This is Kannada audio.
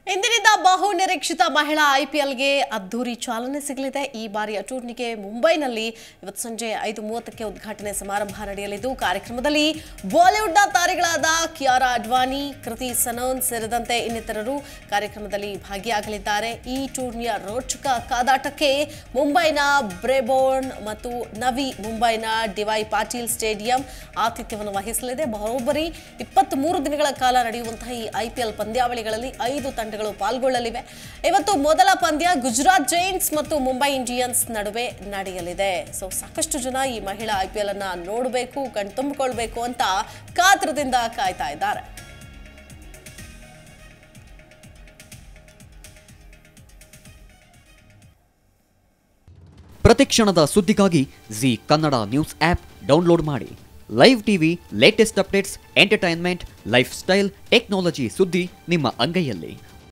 ಇಂದಿನಿಂದ ಬಹು ನಿರೀಕ್ಷಿತ ಮಹಿಳಾ ಐಪಿಎಲ್ಗೆ ಅದ್ದೂರಿ ಚಾಲನೆ ಸಿಗಲಿದೆ ಈ ಬಾರಿಯ ಟೂರ್ನಿಗೆ ಮುಂಬೈನಲ್ಲಿ ಇವತ್ತು ಸಂಜೆ ಐದು ಮೂವತ್ತಕ್ಕೆ ಉದ್ಘಾಟನೆ ಸಮಾರಂಭ ನಡೆಯಲಿದ್ದು ಕಾರ್ಯಕ್ರಮದಲ್ಲಿ ಬಾಲಿವುಡ್ನ ತಾರೆಗಳಾದ ಕಿಯಾರಾ ಅಡ್ವಾನಿ ಕೃತಿ ಸನೋನ್ ಸೇರಿದಂತೆ ಇನ್ನಿತರರು ಕಾರ್ಯಕ್ರಮದಲ್ಲಿ ಭಾಗಿಯಾಗಲಿದ್ದಾರೆ ಈ ಟೂರ್ನಿಯ ರೋಚಕ ಕಾದಾಟಕ್ಕೆ ಮುಂಬೈನ ಬ್ರೇಬೋರ್ನ್ ಮತ್ತು ನವಿ ಮುಂಬೈನ ಡಿವೈ ಪಾಟೀಲ್ ಸ್ಟೇಡಿಯಂ ಆತಿಥ್ಯವನ್ನು ವಹಿಸಲಿದೆ ಬರೋಬ್ಬರಿ ಇಪ್ಪತ್ತ್ ಮೂರು ದಿನಗಳ ಕಾಲ ನಡೆಯುವಂತಹ ಈ ಐಪಿಎಲ್ ಪಂದ್ಯಾವಳಿಗಳಲ್ಲಿ ಐದು ತಂಡಗಳು ಪಾಲ್ಗೊಳ್ಳಲಿವೆ ಇವತ್ತು ಮೊದಲ ಪಂದ್ಯ ಗುಜರಾತ್ ಜೈಂಟ್ಸ್ ಮತ್ತು ಮುಂಬೈ ಇಂಡಿಯನ್ಸ್ ನಡುವೆ ನಡೆಯಲಿದೆ ಸೊ ಸಾಕಷ್ಟು ಜನ ಈ ಮಹಿಳಾ ಐಪಿಎಲ್ ಅನ್ನ ನೋಡಬೇಕು ಕಣ್ತುಂಬಿಕೊಳ್ಬೇಕು ಅಂತ ಕಾತರದಿಂದ ಕಾಯ್ತಾ ಇದ್ದಾರೆ ಪ್ರತಿಕ್ಷಣದ ಸುದ್ದಿಗಾಗಿ Zee Kannada news app download ಮಾಡಿ live TV latest updates entertainment lifestyle technology ಸುದ್ದಿ ನಿಮ್ಮ ಅಂಗೈಯಲ್ಲಿ